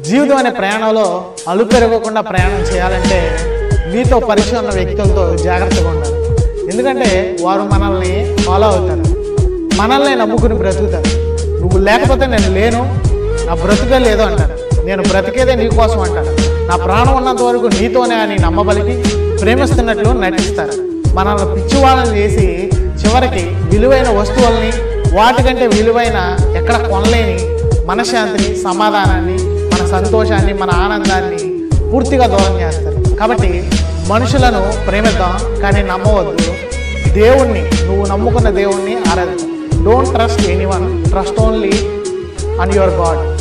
జీవితం అనే ప్రయాణంలో అలుపెరగకుండా ప్రయాణం చేయాలంటే మీతో పరిచయం ఉన్న వ్యక్తులతో జాగ్రత్తగా ఉండాలి ఎందుకంటే వారు మనల్ని ఫాలో అవుతారు మనల్ని నమ్ముకుని బ్రతుకుతారు నువ్వు లేకపోతే నేను లేను నా బ్రతుకే లేదు అంటారు నేను బ్రతికేదే నీ కోసం అంటారు నా ప్రాణం ఉన్నంత వరకు నీతోనే అని నమ్మబలికి ప్రేమిస్తున్నట్లు నటిస్తారు మనల్ని పిచ్చివాళ్ళని చేసి చివరికి విలువైన వస్తువుల్ని వాటికంటే విలువైన ఎక్కడ కొనలేని మనశ్శాంతిని సమాధానాన్ని మన సంతోషాన్ని మన ఆనందాన్ని పూర్తిగా దూరం చేస్తారు కాబట్టి మనుషులను ప్రేమిద్దాం కానీ నమ్మవద్దు దేవుణ్ణి నువ్వు నమ్ముకున్న దేవుణ్ణి ఆరాధిద్దాం don't trust anyone trust only on your God